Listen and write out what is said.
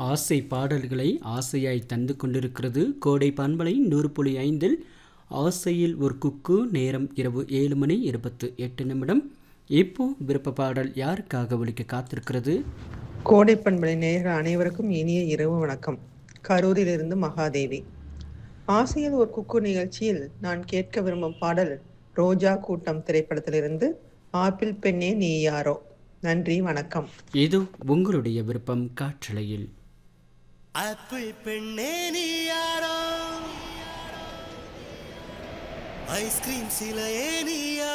ஆசை பாடல்களை ஆசையாய் தந்து கொண்டிருக்கிறது கோடை பண்பலை நூறு புள்ளி ஐந்தில் ஆசையில் ஒரு குக்கு நேரம் இரவு ஏழு மணி இருபத்து எட்டு நிமிடம் இப்போ விருப்ப பாடல் யாருக்காக ஒலிக்க காத்திருக்கிறது கோடை பண்பலை நேயர்கள் அனைவருக்கும் இனிய இரவு வணக்கம் கரூரிலிருந்து மகாதேவி ஆசையில் ஒரு குக்கு நிகழ்ச்சியில் நான் கேட்க விரும்பும் பாடல் ரோஜா கூட்டம் திரைப்படத்திலிருந்து ஆப்பிள் பெண்ணே நீ யாரோ நன்றி வணக்கம் இது உங்களுடைய விருப்பம் காற்றலையில் ஆப்பிள் பெண்ணே நீ யாரோ ஐஸ்கிரீம் சிலையே நீ யாரோ